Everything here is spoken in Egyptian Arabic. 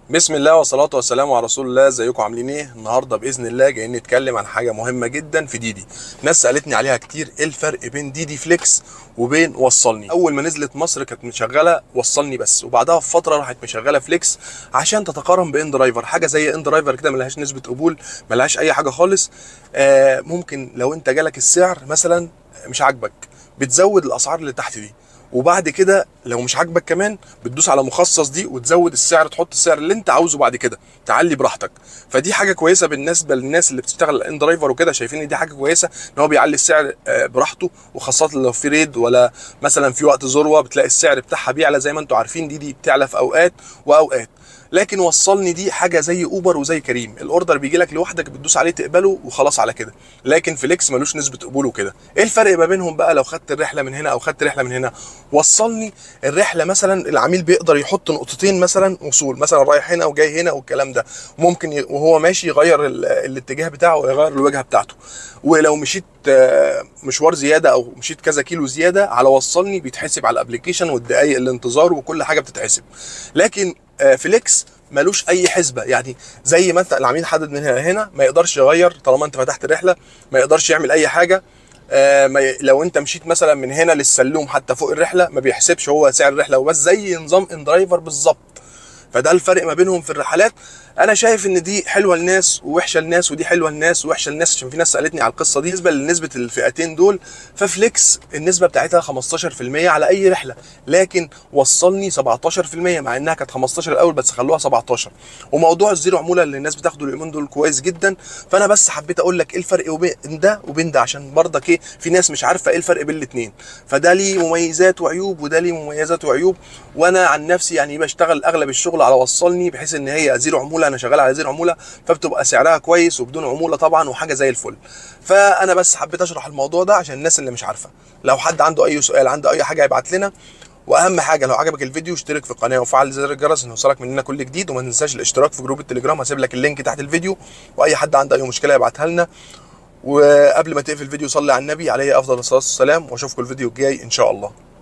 بسم الله والصلاة والسلام على رسول الله ازيكم عاملين ايه النهارده باذن الله جايين نتكلم عن حاجه مهمه جدا في ديدي ناس سالتني عليها كتير ايه الفرق بين ديدي فليكس وبين وصلني اول ما نزلت مصر كانت مشغله وصلني بس وبعدها بفتره راحت مشغله فليكس عشان تتقارن بان درايفر حاجه زي ان درايفر كده ملهاش نسبه قبول ملهاش اي حاجه خالص آه ممكن لو انت جالك السعر مثلا مش عاجبك بتزود الاسعار اللي تحت دي وبعد كده لو مش عاجبك كمان بتدوس على مخصص دي وتزود السعر تحط السعر اللي انت عاوزه بعد كده تعلي براحتك فدي حاجه كويسه بالنسبه للناس اللي بتشتغل ان درايفر وكده شايفين ان دي حاجه كويسه ان هو بيعلي السعر آه، براحته وخاصه لو في ريد ولا مثلا في وقت ذروه بتلاقي السعر بتاعها بيعلى زي ما انتم عارفين دي دي بتعلى في اوقات واوقات لكن وصلني دي حاجه زي اوبر وزي كريم الاوردر بيجي لك لوحدك بتدوس عليه تقبله وخلاص على كده لكن فليكس ملوش نسبه قبول وكده ايه الفرق ما بينهم بقى لو خدت الرحله من هنا او خدت رحله من هنا وصلني الرحله مثلا العميل بيقدر يحط نقطتين مثلا وصول مثلا رايح هنا وجاي هنا والكلام ده ممكن ي- وهو ماشي يغير ال- الاتجاه بتاعه ويغير الوجهه بتاعته ولو مشيت آه، مشوار زياده او مشيت كذا كيلو زياده على وصلني بيتحسب على الابلكيشن والدقائق الانتظار وكل حاجه بتتحسب لكن آه، فليكس ملوش اي حسبه يعني زي ما انت العميل حدد من هنا لهنا ما يقدرش يغير طالما انت فتحت الرحله ما يقدرش يعمل اي حاجه آه، ما ي... لو انت مشيت مثلا من هنا للسلوم حتى فوق الرحله ما بيحسبش هو سعر الرحله وبس زي نظام ان درايفر بالظبط فده الفرق ما بينهم في الرحلات انا شايف ان دي حلوه لناس ووحشه لناس ودي حلوه لناس ووحشه لناس عشان في ناس سالتني على القصه دي بالنسبه لنسبه الفئتين دول ففليكس النسبه بتاعتها 15% على اي رحله لكن وصلني 17% مع انها كانت 15 الاول بس خلوها 17 وموضوع الزيرو عموله اللي الناس بتاخده اليومين دول كويس جدا فانا بس حبيت اقول لك ايه الفرق وبين ده وبين ده عشان برضك ايه في ناس مش عارفه ايه الفرق بين الاثنين فده ليه مميزات وعيوب وده ليه مميزات وعيوب وانا عن نفسي يعني بشتغل اغلب الشغل على وصلني بحيث ان هي زيرو عموله انا شغال على زيرو عموله فبتبقى سعرها كويس وبدون عموله طبعا وحاجه زي الفل فانا بس حبيت اشرح الموضوع ده عشان الناس اللي مش عارفه لو حد عنده اي سؤال عنده اي حاجه يبعت لنا واهم حاجه لو عجبك الفيديو اشترك في القناه وفعل زر الجرس ان يوصلك مننا كل جديد وما تنساش الاشتراك في جروب التليجرام هسيب لك اللينك تحت الفيديو واي حد عنده اي مشكله يبعتها لنا وقبل ما تقفل الفيديو صلي على النبي عليه افضل الصلاه والسلام واشوفكم الفيديو الجاي ان شاء الله